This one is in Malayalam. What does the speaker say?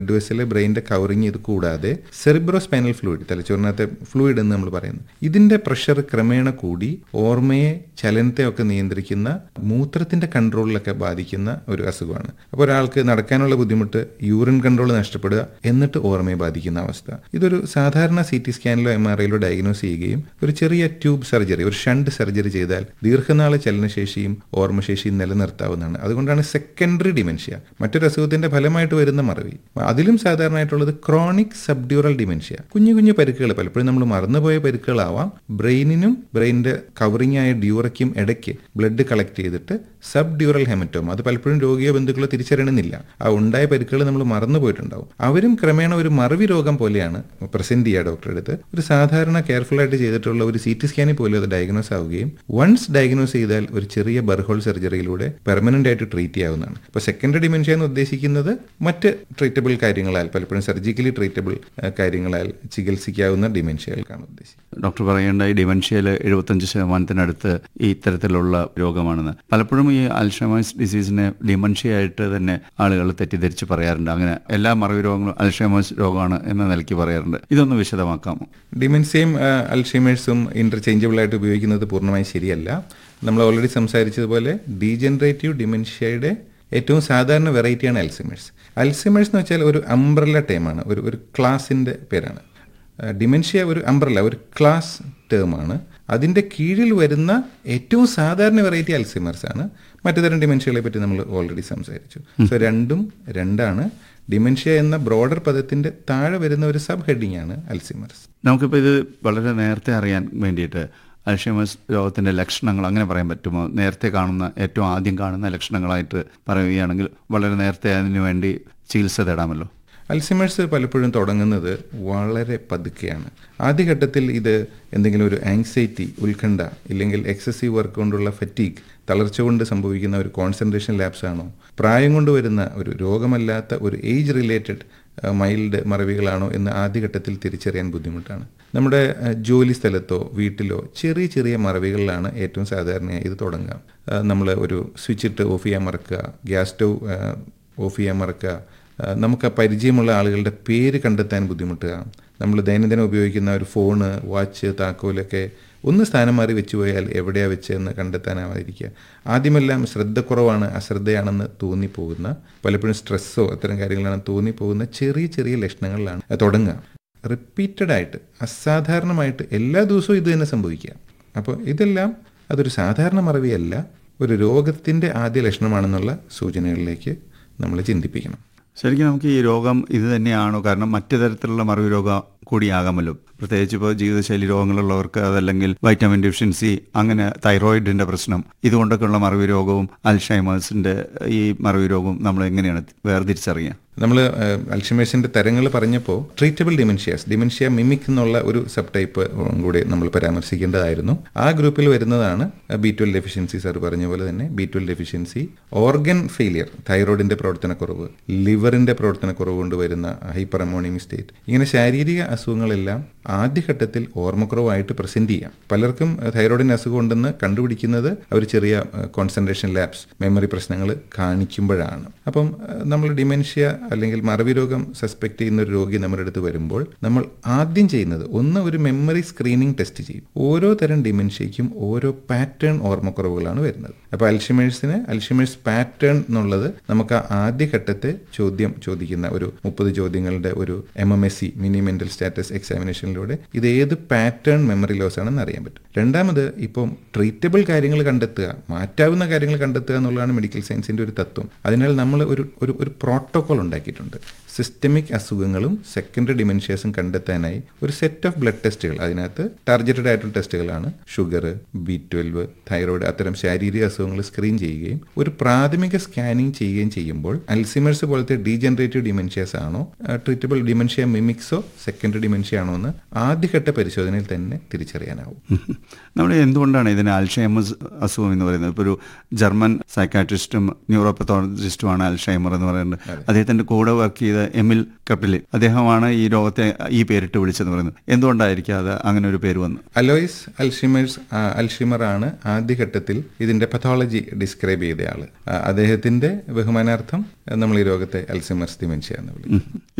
ബ്ലഡ് വെസല് ബ്രെയിനിന്റെ കവറിങ് ഇത് കൂടാതെ സെറിബ്രോ സ്പൈനൽ ഫ്ലൂയിഡ് തലച്ചോറിനകത്തെ ഫ്ലൂയിഡ് എന്ന് നമ്മൾ പറയുന്നു ഇതിന്റെ പ്രഷർ ക്രമേണ കൂടി ഓർമ്മയെ ചലനത്തെ ഒക്കെ നിയന്ത്രിക്കുന്ന മൂത്രത്തിന്റെ കൺട്രോളിലൊക്കെ ബാധിക്കുന്ന ഒരു അസുഖമാണ് അപ്പോൾ ഒരാൾക്ക് നടക്കാനുള്ള ബുദ്ധിമുട്ട് യൂറിൻ കൺട്രോൾ നഷ്ടപ്പെടുക എന്നിട്ട് ഓർമ്മയെ ബാധിക്കുന്ന അവസ്ഥ ഇതൊരു സാധാരണ സി ടി സ്കാനിലോ എം ആർ ഐയിലോ ഡയഗ്നോസ് ചെയ്യുകയും ഒരു ചെറിയ ട്യൂബ് സർജറി ഒരു ഷണ്ട് സർജറി ചെയ്താൽ ദീർഘനാള ചലനശേഷിയും ഓർമ്മശേഷിയും നിലനിർത്താവുന്നതാണ് അതുകൊണ്ടാണ് സെക്കൻഡറി ഡിമെൻഷ്യ മറ്റൊരു അസുഖത്തിന്റെ ഫലമായിട്ട് വരുന്ന മറവി അതിലും സാധാരണയായിട്ടുള്ളത് ക്രോണിക് സബ്ഡ്യൂറൽ ഡിമെൻഷ്യ കുഞ്ഞു കുഞ്ഞു പരിക്കുകൾ പലപ്പോഴും നമ്മൾ മറന്നുപോയ പരിക്കുകളാവാം ബ്രെയിനിനും ബ്രെയിനിന്റെ കവറിംഗ് ആയ ഡ്യൂറയ്ക്കും ഇടയ്ക്ക് ബ്ലഡ് കളക്ട് ചെയ്തിട്ട് സബ് ഡ്യൂറൽ ഹെമറ്റോം അത് പലപ്പോഴും രോഗിയോ ബന്ധുക്കളോ തിരിച്ചറിയണമെന്നില്ല ആ ഉണ്ടായ പരിക്കുകൾ നമ്മൾ മറന്നുപോയിട്ടുണ്ടാവും അവരും ക്രമേണ ഒരു മറവി രോഗം പോലെയാണ് പ്രസന്റ് ചെയ്യുക ഡോക്ടറെ അടുത്ത് ഒരു സാധാരണ കെയർഫുൾ ആയിട്ട് ചെയ്തിട്ടുള്ള ഒരു സി ടി സ്കാനിൽ പോലും അത് ഡയഗ്നോസ് ആവുകയും വൺസ് ഡയഗ്നോസ് ചെയ്താൽ ഒരു ചെറിയ ബർഹോൾ സർജറിയിലൂടെ പെർമനന്റ് ആയിട്ട് ട്രീറ്റ് ചെയ്യാവുന്നതാണ് ഇപ്പോൾ സെക്കൻഡറി ഡിമെൻഷ്യ എന്ന് ഉദ്ദേശിക്കുന്നത് മറ്റ് ട്രീറ്റബിൾ കാര്യങ്ങളാൽ പലപ്പോഴും സർജിക്കലി ട്രീറ്റബിൾ കാര്യങ്ങളാൽ ചികിത്സിക്കാവുന്ന ഡിമെൻഷ്യകൾക്കാണ് ഉദ്ദേശിക്കുന്നത് ഡോക്ടർ പറയേണ്ട ഈ ഡിമെൻഷ്യയിൽ എഴുപത്തഞ്ച് ശതമാനത്തിനടുത്ത് ഈ ഇത്തരത്തിലുള്ള രോഗമാണെന്ന് പലപ്പോഴും ഈ അൽഷമേഴ്സ് ഡിസീസിനെ ഡിമെൻഷ്യ ആയിട്ട് തന്നെ ആളുകൾ തെറ്റിദ്ധരിച്ച് പറയാറുണ്ട് അങ്ങനെ എല്ലാ മറവി രോഗങ്ങളും അൽഷമേഴ്സ് രോഗമാണ് എന്ന നിലയ്ക്ക് പറയാറുണ്ട് ഇതൊന്ന് വിശദമാക്കാമോ ഡിമെൻഷ്യയും അൽഷീമേഴ്സും ഇന്റർചേഞ്ചബിൾ ആയിട്ട് ഉപയോഗിക്കുന്നത് പൂർണ്ണമായും ശരിയല്ല നമ്മൾ ഓൾറെഡി സംസാരിച്ചതുപോലെ ഡീജനറേറ്റീവ് ഡിമെൻഷ്യയുടെ ഏറ്റവും സാധാരണ വെറൈറ്റിയാണ് അൽസിമേഴ്സ് അൽസിമേഴ്സ് എന്ന് വെച്ചാൽ ഒരു അംബ്രല്ല ടേമാണ് ഒരു ഒരു ക്ലാസിൻ്റെ പേരാണ് ഡിമെൻഷ്യ ഒരു അംബ്രല്ല ഒരു ക്ലാസ് ടേമാണ് അതിൻ്റെ കീഴിൽ വരുന്ന ഏറ്റവും സാധാരണ വെറൈറ്റി അൽസിമേഴ്സ് ആണ് മറ്റു തരം ഡിമെൻഷ്യകളെ പറ്റി നമ്മൾ ഓൾറെഡി സംസാരിച്ചു സോ രണ്ടും രണ്ടാണ് ഡിമെൻഷ്യ എന്ന ബ്രോഡർ പദത്തിന്റെ താഴെ വരുന്ന ഒരു സബ് ഹെഡിങ് ആണ് അൽസിമേഴ്സ് നമുക്കിപ്പോൾ ഇത് വളരെ നേരത്തെ അറിയാൻ വേണ്ടിയിട്ട് അൽഷമേഴ്സ് രോഗത്തിന്റെ ലക്ഷണങ്ങൾ അങ്ങനെ പറയാൻ പറ്റുമോ നേരത്തെ കാണുന്ന ഏറ്റവും ആദ്യം കാണുന്ന ലക്ഷണങ്ങളായിട്ട് പറയുകയാണെങ്കിൽ വളരെ നേരത്തെ അതിനു വേണ്ടി ചികിത്സ തേടാമല്ലോ അൽസിമേഴ്സ് പലപ്പോഴും തുടങ്ങുന്നത് വളരെ പതുക്കെയാണ് ആദ്യഘട്ടത്തിൽ ഇത് എന്തെങ്കിലും ഒരു ആങ്സൈറ്റി ഉത്കണ്ഠ ഇല്ലെങ്കിൽ എക്സസീവ് വർക്ക് കൊണ്ടുള്ള ഫറ്റീഗ് തളർച്ച കൊണ്ട് സംഭവിക്കുന്ന ഒരു കോൺസെൻട്രേഷൻ ലാപ്സ് ആണോ പ്രായം കൊണ്ട് വരുന്ന ഒരു രോഗമല്ലാത്ത ഒരു ഏജ് റിലേറ്റഡ് മൈൽഡ് മറവികളാണോ എന്ന് ആദ്യഘട്ടത്തിൽ തിരിച്ചറിയാൻ ബുദ്ധിമുട്ടാണ് നമ്മുടെ ജോലി സ്ഥലത്തോ വീട്ടിലോ ചെറിയ ചെറിയ മറവികളിലാണ് ഏറ്റവും സാധാരണയായി ഇത് തുടങ്ങുക നമ്മൾ ഒരു സ്വിച്ച് ഇട്ട് ഓഫ് ചെയ്യാൻ മറക്കുക ഗ്യാസ് സ്റ്റൗ ഓഫ് ചെയ്യാൻ മറക്കുക നമുക്ക് പരിചയമുള്ള ആളുകളുടെ പേര് കണ്ടെത്താൻ ബുദ്ധിമുട്ടുക നമ്മൾ ദൈനംദിനം ഉപയോഗിക്കുന്ന ഒരു ഫോണ് വാച്ച് താക്കോലൊക്കെ ഒന്ന് സ്ഥാനം മാറി വെച്ചു പോയാൽ എവിടെയാണ് വെച്ചതെന്ന് കണ്ടെത്താനാവാതിരിക്കുക ആദ്യമെല്ലാം ശ്രദ്ധക്കുറവാണ് അശ്രദ്ധയാണെന്ന് തോന്നിപ്പോകുന്ന പലപ്പോഴും സ്ട്രെസ്സോ അത്തരം കാര്യങ്ങളാണ് തോന്നിപ്പോകുന്ന ചെറിയ ചെറിയ ലക്ഷണങ്ങളിലാണ് തുടങ്ങുക റിപ്പീറ്റഡ് ആയിട്ട് അസാധാരണമായിട്ട് എല്ലാ ദിവസവും ഇത് തന്നെ സംഭവിക്കുക അപ്പോൾ ഇതെല്ലാം അതൊരു സാധാരണ മറവിയല്ല ഒരു രോഗത്തിൻ്റെ ആദ്യ ലക്ഷണമാണെന്നുള്ള സൂചനകളിലേക്ക് നമ്മൾ ചിന്തിപ്പിക്കണം ശരിക്കും നമുക്ക് ഈ രോഗം ഇത് തന്നെയാണോ കാരണം മറ്റു തരത്തിലുള്ള മറവി രോഗം കൂടിയാകാമല്ലോ പ്രത്യേകിച്ച് ഇപ്പോൾ ജീവിതശൈലി രോഗങ്ങളുള്ളവർക്ക് അതല്ലെങ്കിൽ വൈറ്റമിൻ ഡെഫിഷ്യൻസി അങ്ങനെ തൈറോയിഡിന്റെ പ്രശ്നം ഇതുകൊണ്ടൊക്കെയുള്ള മറവി രോഗവും അൽഷൈമേഴ്സിന്റെ ഈ മറവി രോഗവും നമ്മൾ എങ്ങനെയാണ് വേർതിരിച്ചറിയുക നമ്മൾ അൽഷിമേഴ്സിന്റെ തരങ്ങൾ പറഞ്ഞപ്പോൾ ട്രീറ്റബിൾ ഡിമെൻഷ്യാസ് ഡിമെൻഷ്യ മിമിക് എന്നുള്ള ഒരു സബ് ടൈപ്പ് കൂടി നമ്മൾ പരാമർശിക്കേണ്ടതായിരുന്നു ആ ഗ്രൂപ്പിൽ വരുന്നതാണ് ബി ട്വൽ ഡെഫിഷ്യൻസി സാർ പറഞ്ഞ പോലെ തന്നെ B twelve deficiency organ failure തൈറോയിഡിന്റെ പ്രവർത്തനക്കുറവ് ലിവറിന്റെ പ്രവർത്തനക്കുറവ് കൊണ്ട് വരുന്ന ഹൈപ്പർ അമോണിയം സ്റ്റേറ്റ് ഇങ്ങനെ ശാരീരിക അസുഖങ്ങളെല്ലാം ആദ്യഘട്ടത്തിൽ ഓർമ്മക്കുറവായിട്ട് പ്രസന്റ് ചെയ്യാം പലർക്കും തൈറോയിഡിന് അസുഖം ഉണ്ടെന്ന് കണ്ടുപിടിക്കുന്നത് അവർ ചെറിയ കോൺസെൻട്രേഷൻ ലാബ്സ് മെമ്മറി പ്രശ്നങ്ങൾ കാണിക്കുമ്പോഴാണ് അപ്പം നമ്മൾ ഡിമെൻഷ്യ അല്ലെങ്കിൽ മറവി രോഗം സസ്പെക്ട് ചെയ്യുന്ന ഒരു രോഗി നമ്മുടെ അടുത്ത് വരുമ്പോൾ നമ്മൾ ആദ്യം ചെയ്യുന്നത് ഒന്ന് ഒരു മെമ്മറി സ്ക്രീനിങ് ടെസ്റ്റ് ചെയ്യും ഓരോ തരം ഡിമെൻഷ്യയ്ക്കും ഓരോ പാറ്റേൺ ഓർമ്മക്കുറവുകളാണ് വരുന്നത് അപ്പോൾ അൽഷിമേഴ്സിന് അൽഷിമേഴ്സ് പാറ്റേൺ എന്നുള്ളത് നമുക്ക് ആദ്യഘട്ടത്തെ ചോദ്യം ചോദിക്കുന്ന ഒരു മുപ്പത് ചോദ്യങ്ങളുടെ ഒരു M M S C mini mental status എക്സാമിനേഷനിലൂടെ ഇത് ഏത് പാറ്റേൺ മെമ്മറി ലോസ് ആണെന്ന് അറിയാൻ പറ്റും രണ്ടാമത് ഇപ്പം ട്രീറ്റബിൾ കാര്യങ്ങൾ കണ്ടെത്തുക മാറ്റാവുന്ന കാര്യങ്ങൾ കണ്ടെത്തുക എന്നുള്ളതാണ് മെഡിക്കൽ സയൻസിന്റെ ഒരു തത്വം അതിനാൽ നമ്മൾ ഒരു ഒരു ഒരു പ്രോട്ടോകോൾ ഉണ്ടാക്കിയിട്ടുണ്ട് സിസ്റ്റമിക് അസുഖങ്ങളും സെക്കൻഡറി ഡിമെൻഷ്യാസും കണ്ടെത്താനായി ഒരു സെറ്റ് ഓഫ് ബ്ലഡ് ടെസ്റ്റുകൾ അതിനകത്ത് ടാർഗറ്റഡ് ആയിട്ടുള്ള ടെസ്റ്റുകളാണ് ഷുഗർ ബി ട്വൽവ് തൈറോയ്ഡ് അത്തരം ശാരീരിക അസുഖങ്ങൾ സ്ക്രീൻ ചെയ്യുകയും ഒരു പ്രാഥമിക സ്കാനിങ് ചെയ്യുകയും ചെയ്യുമ്പോൾ അൽസിമേഴ്സ് പോലത്തെ ഡീജനറേറ്റീവ് ഡിമെൻഷ്യാസ് ആണോ ട്രീറ്റബിൾ ഡിമെൻഷ്യ മിമിക്സോ സെക്കൻഡറി ഡിമെൻഷ്യ ആണോ എന്ന് ആദ്യഘട്ട പരിശോധനയിൽ തന്നെ തിരിച്ചറിയാനാവും നമ്മൾ എന്തുകൊണ്ടാണ് ഇതിന് അൽഷൈമസ് അസുഖം എന്ന് പറയുന്നത് ഇപ്പോൾ ഒരു ജർമ്മൻ സൈക്കാട്രിസ്റ്റും ന്യൂറോപത്തോളജിസ്റ്റുമാണ് അൽഷൈമർ എന്ന് പറയുന്നത് അദ്ദേഹത്തിന്റെ അദ്ദേഹത്തിന്റെ കൂടെ വർക്ക് ചെയ്ത എമിൽ കപ്പിലിൻ അദ്ദേഹമാണ് ഈ രോഗത്തെ ഈ പേരിട്ട് വിളിച്ചെന്ന് പറയുന്നത് എന്തുകൊണ്ടായിരിക്കും അത് അങ്ങനെ ഒരു പേര് വന്നു അലോയിസ് അൽഷിമേഴ്സ് ആ, അൽഷിമർ ആണ് ആദ്യഘട്ടത്തിൽ ഇതിന്റെ പത്തോളജി ഡിസ്ക്രൈബ് ചെയ്ത ആള് ആ, അദ്ദേഹത്തിന്റെ ബഹുമാനാർത്ഥം നമ്മൾ ഈ രോഗത്തെ അൽഷിമേഴ്സ് ഡിമെൻഷ്യ എന്ന് വിളിക്കും ഉം.